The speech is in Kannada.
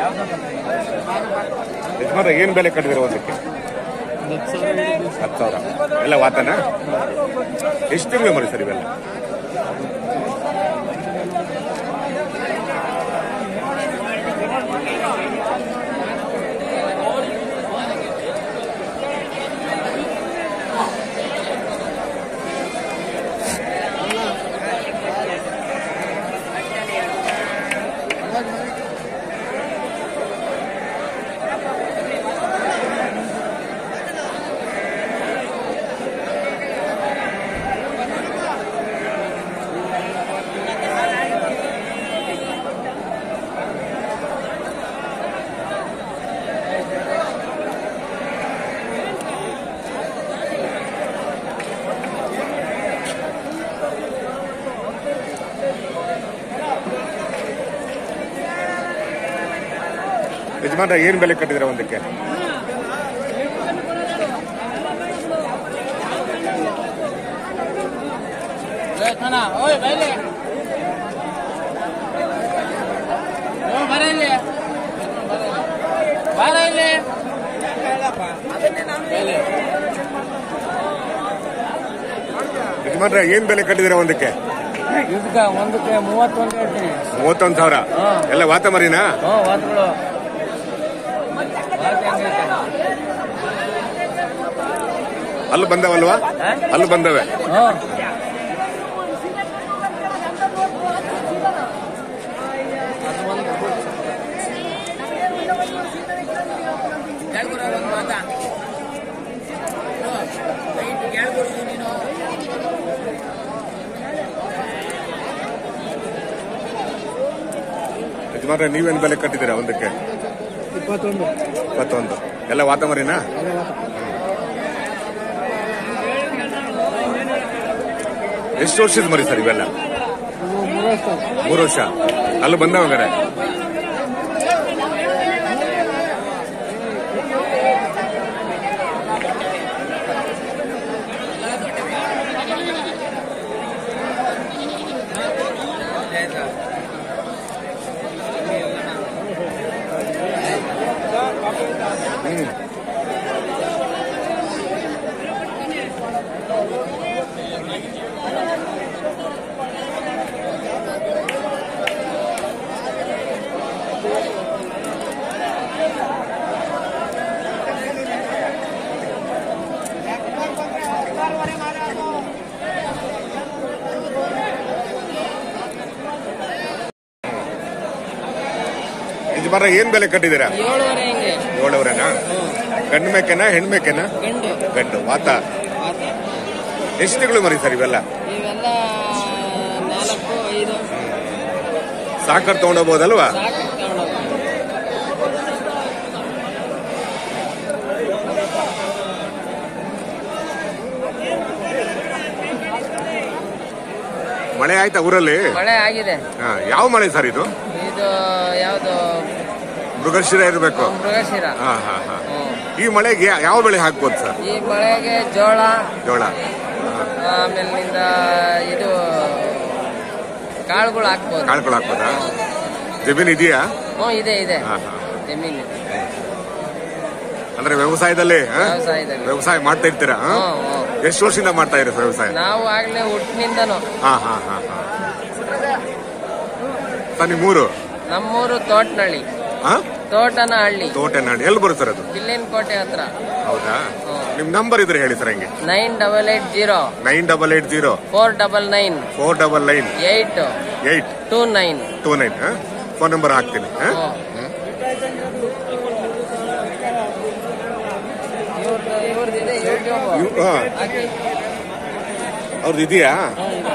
ಯಜಮಾನ ಏನ್ ಬೆಲೆ ಕಟ್ಟಿದಿರ ಒಂದಕ್ಕೆ ಹತ್ತು ಸಾವಿರ ಎಲ್ಲ ವಾತನ ಎಷ್ಟು ತಿಂಗಳು ಮರಿ ಸರ್ ಇವೆಲ್ಲ ಯಜಮಾನ ಏನ್ ಬೆಲೆ ಕಟ್ಟಿದಿರ ಒಂದಕ್ಕೆ ಓಯ್ ಬೈಲೆ ಓ ಬರಲಿ ಬಾರ ಇಲ್ಲಿ ಯಜಮಾನ್ರೆ ಏನ್ ಬೆಲೆ ಕಟ್ಟಿದಿರ ಒಂದಕ್ಕೆ ಇದಕ್ಕ ಒಂದಕ್ಕೆ ಮೂವತ್ತೊಂದು ಹೇಳ್ತೀನಿ ಮೂವತ್ತೊಂದು ಸಾವಿರ ಹಾ. ಎಲ್ಲ ವಾತ ಮರಿನಾ ಹ್ಞೂ ವಾತಗಳು ಅಲ್ಲಿ ಬಂದವಲ್ವಾ ಅಲ್ಲಿ ಬಂದವೆ ಹ್ಞೂ ಯಜಮಾನ್ರೆ ನೀವೇನ್ ಬೆಲೆ ಕಟ್ಟಿದಿರ ಒಂದಕ್ಕೆ ಇಪ್ಪತ್ತೊಂದು ಇಪ್ಪತ್ತೊಂದು ಎಲ್ಲ ವಾತ ಮರಿನಾ ಎಷ್ಟು ವರ್ಷದ ಮರಿ ಸರ್ ಇವೆಲ್ಲ ಮೂರು ವರ್ಷ ಮೂರು ವರ್ಷ ಅಲ್ಲಿ ಬಂದವಂಗಾರೆ ಯಜಮಾನ ಏನ್ ಬೆಲೆ ಕಟ್ಟಿದಿರ ಏಳುವರೆ ಹಿಂಗೆ ಏಳವರೆನಾ ಗಂಡು ಮೇಕೆನಾ ಹೆಣ್ಣು ಮೇಕೆನಾ ಗಂಡು ಗಂಡು ವಾತ ಎಷ್ಟು ತಿಂಗಳು ಮರಿ ಸರ್ ಇವೆಲ್ಲ ಇವೆಲ್ಲ ನಾಲ್ಕು ಐದು ಸಾಕರ್ ತಗೊಂಡೋಗ್ಬೋದಲ್ವಾ ಸಾಕು ತಗೊಂಡೋಗ ಮಳೆ ಆಯ್ತಾ ಊರಲ್ಲಿ ಮಳೆ ಆಗಿದೆ ಹಾ, ಯಾವ ಮಳೆ ಸರ್ ಇದು ಇದು ಯಾವುದು ಮೃಗಶಿರ ಇರಬೇಕು ಮೃಗಶಿರ ಹಾ ಹಾ ಹಾ ಹ್ಮ್. ಈ ಮಳೆಗೆ ಯಾವ ಬೆಳೆ ಹಾಕ್ಬೋದು ಸರ್ ಈ ಮಳೆಗೆ ಜೋಳ ಜೋಳ ಆಮೇಲಿಂದ ಇದು ಕಾಳುಗಳು ಹಾಕ್ಬೋದು ಕಾಳುಗಳು ಹಾಕ್ಬೋದಾ ಜಮೀನ್ ಇದೆಯಾ ಹ್ಞೂ ಇದೆ ಇದೆ ಹಾ ಹಾ ಜಮೀನು ಇದೆ ಅಂದ್ರೆ ವ್ಯವಸಾಯದಲ್ಲಿ ಹಾ? ವ್ಯವಸಾಯದಲ್ಲಿ ವ್ಯವಸಾಯ ಮಾಡ್ತಾ ಇರ್ತೀರಾ ಹಾ? ಹ್ಞೂ ಹ್ಞೂ ಎಷ್ಟು ವರ್ಷದಿಂದ ಮಾಡ್ತಾ ಇರೋ ವ್ಯವಸಾಯ ನಾವು ಆಗ್ಲೇ ಹುಟ್ಟಿನಿಂದನು ಹಾ ಹಾ ಹಾ ಹಾ ಸರ್ ನಿಮ್ಮೂರು ನಮ್ಮೂರು ತೋಟನಹಳ್ಳಿ ಹಾ ತೋಟನಹಳ್ಳಿ ತೋಟನಾಡಿ ಎಲ್ಲಿ ಬರುತ್ತೆ ಸರ್ ಅದು ಬಿಲ್ಲಿನ ಕೋಟೆ ಹತ್ರ ಹೌದಾ ನಿಮ್ ನಂಬರ್ ಇದ್ರೆ ಹೇಳಿ ಸರ್ ಹಂಗೆ nine double eight zero nine double eight zero four double nine four double nine eight eight two nine two nine phone number ಹಾಕ್ತೀನಿ ಹಾ? ಇವ್ರದ್ದು ಇವ್ರದ್ದಿದೆ ಯೂಟ್ಯೂಬ್ ಇವ್- ಹಾ, ಹಾಕಿ ಅವ್ರದ್ದು ಇದೆಯಾ ಹ್ಞೂ ಇದೆ